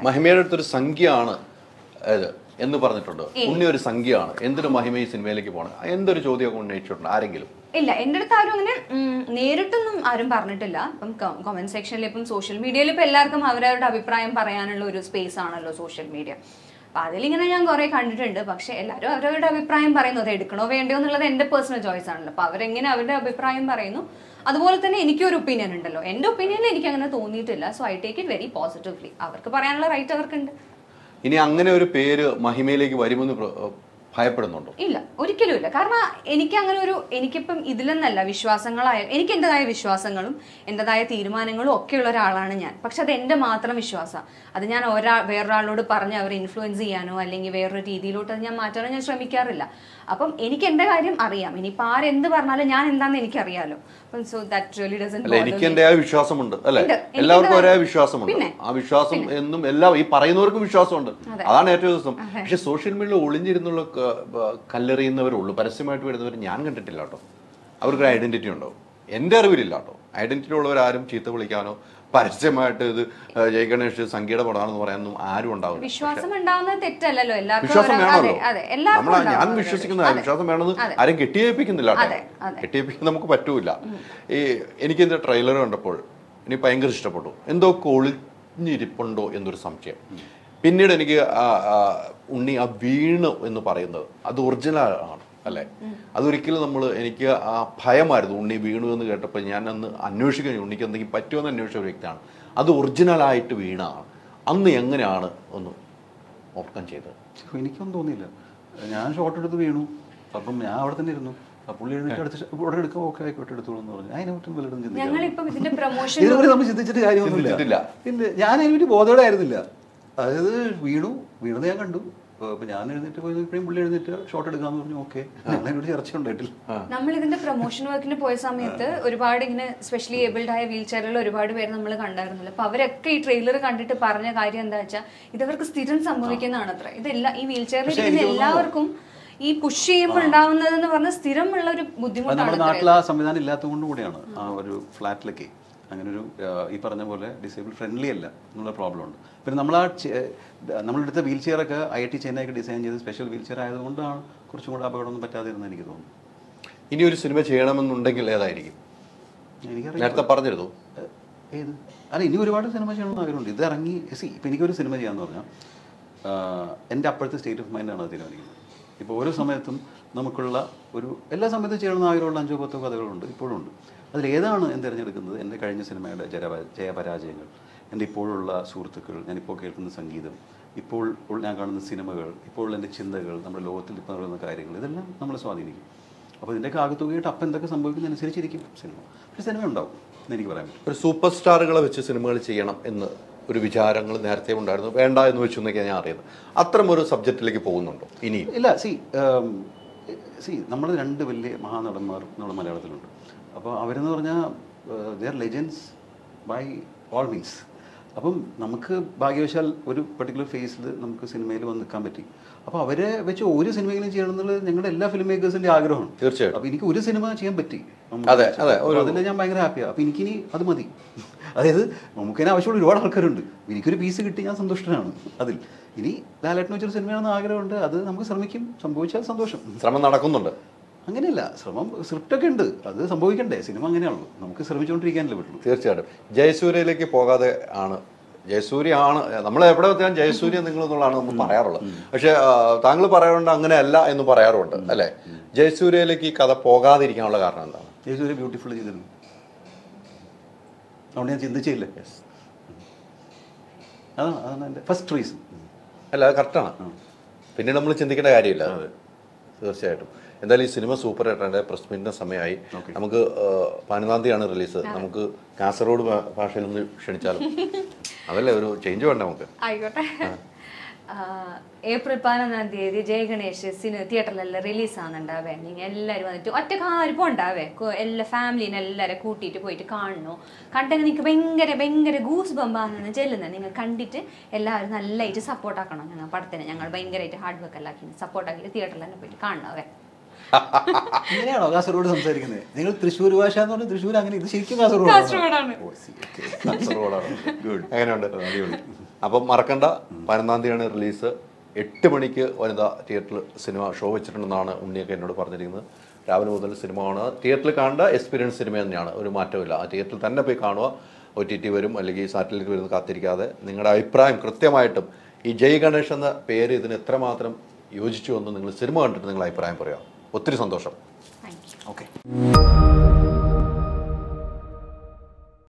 മഹിമയുടെ അടുത്തൊരു സംഖ്യയാണ് ഇത് എന്ന് പറഞ്ഞിട്ടുണ്ട് ഉണ്ണി ഒരു സംഖ്യയാണ് എന്തൊരു മഹിമ ഈ സിനിമയിലേക്ക് പോകണം എന്തൊരു ചോദ്യമൊക്കെ ഉന്നയിച്ചിട്ടുണ്ട് ആരെങ്കിലും ഇല്ല എൻ്റെ അടുത്ത് ആരും അങ്ങനെ ഉം, നേരിട്ടൊന്നും ആരും പറഞ്ഞിട്ടില്ല ഇപ്പം കമന്റ് സെക്ഷനിൽ ഇപ്പം സോഷ്യൽ മീഡിയയിൽ ഇപ്പം എല്ലാവർക്കും അവരവരുടെ അഭിപ്രായം പറയാനുള്ള ഒരു സ്പേസ് ആണല്ലോ സോഷ്യൽ മീഡിയ അപ്പൊ അതിലിങ്ങനെ ഞാൻ കുറെ കണ്ടിട്ടുണ്ട് പക്ഷെ എല്ലാവരും അവരവരുടെ അഭിപ്രായം പറയുന്നത് എടുക്കണോ വേണ്ടയോ എന്നുള്ളത് എൻ്റെ പേഴ്സണൽ ചോയ്സ് ആണല്ലോ അപ്പൊ അവരെങ്ങനെ അവരുടെ അഭിപ്രായം പറയുന്നു അതുപോലെ തന്നെ എനിക്കൊരു ഒപ്പീനിയൻ ഉണ്ടല്ലോ എൻ്റെ ഒപ്പീനിയനിൽ എനിക്ക് അങ്ങനെ തോന്നിയിട്ടില്ല so I take it very positively അവർക്ക് പറയാനുള്ള റൈറ്റ് അവർക്കുണ്ട് ഇനി അങ്ങനെ ഒരു പേര് മഹിമയിലേക്ക് വരുമെന്ന് പ്ര- ഭയപ്പെടുന്നുണ്ടോ ഇല്ല ഒരിക്കലും ഇല്ല കാരണം എനിക്ക് അങ്ങനെ ഒരു എനിക്കിപ്പം ഇതിലെന്നല്ല വിശ്വാസങ്ങളായ എനിക്ക് എൻ്റെതായ വിശ്വാസങ്ങളും എൻ്റെതായ തീരുമാനങ്ങളും ഒക്കെയുള്ള ഒരാളാണ് ഞാൻ പക്ഷെ അത് എൻ്റെ മാത്രം വിശ്വാസമാണ് അത് ഞാൻ ഒരാ വേറൊരാളോട് പറഞ്ഞ് അവരെ ഇൻഫ്ലുവൻസ് ചെയ്യാനോ അല്ലെങ്കിൽ വേറൊരു രീതിയിലോട്ട് അത് ഞാൻ മാറ്റാനോ ഞാൻ ശ്രമിക്കാറില്ല അപ്പം എനിക്ക് എൻ്റെ കാര്യം അറിയാം ഇനിയിപ്പോൾ ആരെന്ത് പറഞ്ഞാലും ഞാൻ എന്താണെന്ന് എനിക്കറിയാലോ അപ്പം സോ ദാറ്റ് റിയലി ഡസൻ അല്ല എനിക്ക് എന്റെ ആ വിശ്വാസമുണ്ട് അല്ലെ ഉണ്ട്. എനിക്ക് എല്ലാവർക്കും ഒരേ എന്റേതായ- വിശ്വാസമുണ്ട് പിന്നെ. ആ വിശ്വാസം എന്നും എല്ലാ ഈ പറയുന്നവർക്കും വിശ്വാസമുണ്ട് അതാണ് ഏറ്റവും ദിവസം പക്ഷെ സോഷ്യൽ മീഡിയയിൽ ഒളിഞ്ഞിരുന്നുള്ള ക- ബ- കല്ലെറിയുന്നവരുള്ളൂ പരസ്യമായിട്ട് വരുന്നവർ ഞാൻ കണ്ടിട്ടില്ല കേട്ടോ അവർക്കൊരു ഐഡന്റിറ്റി ഉണ്ടോ എന്റെ അറിവിലില്ല കേട്ടോ ഐഡന്റിറ്റി ഉള്ളവരാരും ചീത്ത വിളിക്കാനോ പരസ്യമായിട്ട് ഇത് ഏഹ്, ജയ് ഗണേഷ് സംഖ്യയുടെ പടമാണെന്ന് പറയാനൊന്നും ആരും ഉണ്ടാവില്ല വിശ്വാസം ഉണ്ടാവുന്നത് തെറ്റല്ലല്ലോ എല്ലാവർക്കും വിശ്വാസം ഓരോ- വേണമല്ലോ അതെ അതെ എല്ലാവർക്കും നമ്മൾ ഞാൻ ഉണ്ടാവുന്നത് വിശ്വസിക്കുന്ന അതെ. വിശ്വാസം വേണമെന്ന് അതെ. ആരും കെട്ടിയേൽപ്പിക്കുന്നില്ല കേട്ടോ. അതെ, അതെ. കെട്ടിയേൽപ്പിക്കാൻ നമുക്ക് പറ്റൂല ഈ എനിക്ക് ഇതിന്റെ ട്രെയിലർ കണ്ടപ്പോൾ എനിക്ക് ഭയങ്കര ഇഷ്ടപ്പെട്ടു എന്തോ ഒളിഞ്ഞിരിപ്പുണ്ടോ എന്നൊരു സംശയം പിന്നീട് എനിക്ക് ആ, ആ, ഉണ്ണി ആ വീണ് എന്ന് പറയുന്നത് അത് ഒറിജിനൽ ആണ് അല്ലേ അതൊരിക്കലും നമ്മൾ എനിക്ക് ആ ഭയമായിരുന്നു ഉണ്ണി വീണു എന്ന് കേട്ടപ്പോൾ ഞാൻ അന്ന് അന്വേഷിക്കാൻ ഉണ്ണിക്ക് എന്തെങ്കിലും പറ്റുമെന്ന് അന്വേഷിച്ച ഒരു വ്യക്തിയാണ് അത് ഒറിജിനലായിട്ട് വീണാണ് അന്ന് എങ്ങനെയാണ് ഒന്ന് ഓർക്കാൻ ചെയ്തത് പക്ഷെ എനിക്കൊന്നും തോന്നിയില്ല ഞാൻ ഷോട്ട് എടുത്ത് വീണു അപ്പം ഞാൻ അവിടെ തന്നെ ഇരുന്നു ആ പുള്ളി എഴുന്നേറ്റ് അടുത്ത് ഷ- ഉടനെ എടുക്കാം ഓക്കെ ആയിക്കോട്ടെ എടുത്തോളൂ എന്ന് പറഞ്ഞു അതിനെ പറ്റും വല്ലതും ചിന്തിക്കാം ഞങ്ങളിപ്പം ഇതിന്റെ പ്രൊമോഷൻ ഇതുവരെ നമ്മൾ ചിന്തിച്ചിട്ട് കാര്യമൊന്നുമില്ല ചിന്തിച്ചിട്ടില്ല. ഇല്ല ഞാൻ അതിനെപ്പറ്റി ബോധോടെ ആയിരുന്നില്ല അതായത് വീണു വീണത് ഞാൻ കണ്ടു അപ്പൊ ഞാൻ എഴുന്നേറ്റ് പോയി ഇപ്പോഴും പുള്ളി എഴുന്നേറ്റ് ഷോട്ട് എടുക്കാന്ന് പറഞ്ഞു ഓക്കെ ഞങ്ങളതിനോട് ചർച്ച ഉണ്ടായിട്ടില്ല നമ്മൾ ഇതിന്റെ പ്രൊമോഷൻ വർക്കിന് പോയ സമയത്ത് ഒരുപാട് ഇങ്ങനെ സ്പെഷ്യലി ഏബിൾഡ് ആയ വീൽ ചെയറിൽ ഒരുപാട് പേര് നമ്മൾ കണ്ടായിരുന്നല്ലോ അപ്പൊ അവരൊക്കെ ഈ ട്രെയിലർ കണ്ടിട്ട് പറഞ്ഞ കാര്യം എന്താ വെച്ചാൽ ഇതവർക്ക് സ്ഥിരം സംഭവിക്കുന്നതാണ് അത്ര ഇതെല്ലാം ഈ വീൽ ചെയറിൽ പക്ഷേ ഇരിക്കുന്ന എനിക്ക് എല്ലാവർക്കും ഈ പുഷ് ചെയ്യുമ്പോൾ ഉണ്ടാവുന്നത് എന്ന് പറഞ്ഞാൽ സ്ഥിരമുള്ള ഒരു അത് നമ്മുടെ ബുദ്ധിമുട്ടാണ് നാട്ടിൽ ആ സംവിധാനം ഇല്ലാത്തത് കൊണ്ട് കൂടിയാണ് ആ ഒരു ഫ്ലാറ്റിലൊക്കെ അങ്ങനെ ഒരു ആ, ഈ പറഞ്ഞ പോലെ ഡിസേബിൾ ഫ്രണ്ട്ലി അല്ല എന്നുള്ള പ്രോബ്ലം ഉണ്ട് പിന്നെ നമ്മൾ ആ നമ്മളെടുത്ത വീൽ ചെയർ ഒക്കെ ഐ ഐ ടി ചെന്നൈക്ക് ഡിസൈൻ ചെയ്ത് സ്പെഷ്യൽ വീൽ ചെയർ ആയതുകൊണ്ടാണ് കുറച്ചും കൂടെ അപകടമൊന്നും പറ്റാതിരുന്നത് എനിക്ക് തോന്നുന്നു ഇനി ഒരു സിനിമ ചെയ്യണമെന്നുണ്ടെങ്കിൽ ഏതായിരിക്കും എനിക്കറിയാം നേരത്തെ പറഞ്ഞിരുന്നു ഏഹ്, ഏത് അല്ല ഇനി ഒരുപാട് സിനിമ ചെയ്യണമെന്ന് ആഗ്രഹമുണ്ട് ഇത് ഇറങ്ങി സി ഇപ്പം എനിക്കൊരു സിനിമ ചെയ്യാന്ന് പറഞ്ഞാൽ എൻ്റെ അപ്പോഴത്തെ സ്റ്റേറ്റ് ഓഫ് മൈൻഡാണ് അത് തീരുമാനിക്കുന്നത് ഇപ്പോൾ ഓരോ സമയത്തും നമുക്കുള്ള ഒരു എല്ലാ സമയത്തും ചെയ്യണമെന്ന് ആഗ്രഹമുള്ള അഞ്ചോ പത്തോ കഥകളുണ്ട് ഇപ്പോഴും ഉണ്ട് അതിൽ ഏതാണ് ഞാൻ തിരഞ്ഞെടുക്കുന്നത് എൻ്റെ കഴിഞ്ഞ സിനിമയുടെ ജയപ ജയപരാജയങ്ങൾ എൻ്റെ ഇപ്പോഴുള്ള സുഹൃത്തുക്കൾ ഞാനിപ്പോൾ കേൾക്കുന്ന സംഗീതം ഇപ്പോൾ ഉള്ള- ഞാൻ കാണുന്ന സിനിമകൾ ഇപ്പോൾ എൻ്റെ ചിന്തകൾ നമ്മുടെ ലോകത്തിൽ ഇപ്പോൾ നടക്കുന്ന കാര്യങ്ങൾ ഇതെല്ലാം നമ്മളെ സ്വാധീനിക്കും അപ്പോൾ ഇതിൻ്റെയൊക്കെ ആകത്തുകയായിട്ട് അപ്പം എന്തൊക്കെ സംഭവിക്കുന്നതനുസരിച്ചിരിക്കും സിനിമ പക്ഷേ സിനിമ ഉണ്ടാവും എന്ന് എനിക്ക് പറയാൻ പറ്റും ഒരു സൂപ്പർ സ്റ്റാറുകളെ വെച്ച് സിനിമകൾ ചെയ്യണം എന്ന് ഒരു വിചാരങ്ങൾ നേരത്തെ ഉണ്ടായിരുന്നു വേണ്ട എന്ന് വെച്ചു എന്നൊക്കെയാണ് ഞാൻ അറിയുന്നത് അത്തരം ഒരു സബ്ജക്റ്റിലേക്ക് പോകുന്നുണ്ടോ ഇനിയും ഇല്ല സി സി നമ്മൾ രണ്ട് വലിയ മഹാനടന്മാർ നമ്മുടെ മലയാളത്തിലുണ്ട് അപ്പോൾ അവരെന്ന് പറഞ്ഞാൽ they are legends by all means അപ്പം നമുക്ക് ഭാഗ്യവശാൽ ഒരു പെർട്ടിക്കുലർ ഫേസിൽ നമുക്ക് സിനിമയിൽ വന്ന് നിൽക്കാൻ പറ്റി അപ്പോൾ അവരെ വെച്ച് ഒരു സിനിമയിലും ചെയ്യണം എന്നുള്ളത് ഞങ്ങളുടെ എല്ലാ ഫിലിം മേക്കേഴ്സിൻ്റെ ആഗ്രഹമാണ് തീർച്ചയായിട്ടും. അപ്പോൾ എനിക്ക് ഒരു സിനിമ ചെയ്യാൻ പറ്റി അതെ, അതെ, അപ്പോൾ അതിൽ ഞാൻ ഭയങ്കര ഹാപ്പിയാണ് അപ്പോൾ എനിക്കിനി അത് മതി അതായത് നമുക്കതിന് ആവശ്യമുള്ള ഒരുപാട് ആൾക്കാരുണ്ട് എനിക്കൊരു പീസ് കിട്ടി ഞാൻ സന്തുഷ്ടനാണ് അതിൽ ഇനി ലാലേട്ടൻ വെച്ചൊരു സിനിമയാണെന്ന് ആഗ്രഹമുണ്ട് അത് നമുക്ക് ശ്രമിക്കും സംഭവിച്ചാൽ സന്തോഷം ശ്രമം നടക്കുന്നുണ്ട് അങ്ങനെയല്ല ശ്രമം സ്ക്രിപ്റ്റൊക്കെ ഉണ്ട് അത് സംഭവിക്കണ്ടേ സിനിമ അങ്ങനെയാണല്ലോ നമുക്ക് ശ്രമിച്ചുകൊണ്ടിരിക്കാനല്ലേ പറ്റുള്ളൂ തീർച്ചയായിട്ടും ജയസൂര്യയിലേക്ക് പോകാതെ ആണ് ജയസൂര്യ ആണ് നമ്മൾ എവിടെ എത്തിയാൽ ജയസൂര്യ നിങ്ങൾ എന്നുള്ളതാണ് നമ്മൾ പറയാറുള്ളത് പക്ഷെ ആ, താങ്കൾ പറയാറുണ്ട് അങ്ങനെയല്ല എന്ന് പറയാറുണ്ട് അല്ലെ ജയസൂര്യയിലേക്ക് ഈ കഥ പോകാതിരിക്കാനുള്ള കാരണം എന്താണ് യേശുവിനെ ബ്യൂട്ടിഫുൾ ചെയ്തിരുന്നു അതുകൊണ്ട് ഞാൻ ചിന്തിച്ചില്ല അതാണ് അതാണ് എൻ്റെ ഫസ്റ്റ് റീസൺ അല്ല അത് കറക്റ്റാണ് പിന്നീട് നമ്മൾ ചിന്തിക്കേണ്ട കാര്യമില്ല അത് തീർച്ചയായിട്ടും എന്തായാലും ഈ സിനിമ സൂപ്പർ ആയിട്ടുണ്ട് പ്രസ് മീറ്റിന്റെ സമയമായി നമുക്ക് ആ, പതിനൊന്നാം തീയതിയാണ് റിലീസ് നമുക്ക് കാസർഗോഡ് ഭാ- ഭാഷയിൽ ഒന്ന് ക്ഷണിച്ചാലും അതല്ലേ ഒരു ചേഞ്ച് വേണ്ട നമുക്ക് ആയിക്കോട്ടെ ആഹ് ഏപ്രിൽ പതിനൊന്നാം തീയതി ജയ ഗണേഷ് സിനിമ തിയേറ്ററിലെല്ലാം റിലീസ് ആകുന്നുണ്ടാവേ നിങ്ങൾ എല്ലാവരും വന്നിട്ട് ഒറ്റക്കാരും പോണ്ടാവേ കൊ- എല്ലാ ഫാമിലിനെ എല്ലാവരും കൂട്ടിയിട്ട് പോയിട്ട് കാണണു കണ്ടെങ്കിൽ നിങ്ങൾക്ക് ഭയങ്കര ഭയങ്കര ഗൂസ് ബമ്പാണെന്ന് ചെല്ലുന്നത് നിങ്ങൾ കണ്ടിട്ട് എല്ലാവരും നല്ലതായിട്ട് സപ്പോർട്ട് ആക്കണം ഞങ്ങൾ പടത്തിന് ഞങ്ങൾ ഭയങ്കരമായിട്ട് ഹാർഡ് വർക്ക് എല്ലാം ആക്കി സപ്പോർട്ട് ആക്കിയിട്ട് തിയേറ്ററിൽ തന്നെ പോയിട്ട് കാണണവേ ഇങ്ങനെയാണോ കാസർഗോഡ് സംസാരിക്കുന്നത് നിങ്ങൾ തൃശ്ശൂർ ഭാഷ എന്ന് പറഞ്ഞാൽ തൃശ്ശൂർ അങ്ങനെ ഇത് ശരിക്കും കാസർഗോഡ് കാസർഗോഡാണ് കാസർഗോഡാണ് ഗുഡ് എങ്ങനെയുണ്ട് അടിപൊളി അപ്പം മറക്കണ്ട പതിനൊന്നാം തീയതിയാണ് റിലീസ് എട്ട് മണിക്ക് വനിതാ തിയേറ്ററിൽ സിനിമ ഷോ വെച്ചിട്ടുണ്ടെന്നാണ് ഉണ്ണിയൊക്കെ എന്നോട് പറഞ്ഞിരിക്കുന്നത് രാവിലെ മുതൽ സിനിമ കാണുക തിയേറ്ററിൽ കാണേണ്ട എക്സ്പീരിയൻസ് സിനിമ തന്നെയാണ് ഒരു മാറ്റമില്ല ആ തിയേറ്ററിൽ തന്നെ പോയി കാണുക ഒ ടി ടി വരും അല്ലെങ്കിൽ സാറ്റലൈറ്റ് വരുന്ന കാത്തിരിക്കാതെ നിങ്ങളുടെ അഭിപ്രായം കൃത്യമായിട്ടും ഈ ജയ് ഗണേഷ് എന്ന പേര് ഇതിന് എത്രമാത്രം യോജിച്ചു എന്ന് നിങ്ങൾ സിനിമ കണ്ടിട്ട് നിങ്ങൾ അഭിപ്രായം പറയാം ഒത്തിരി സന്തോഷം താങ്ക് യു ഓക്കെ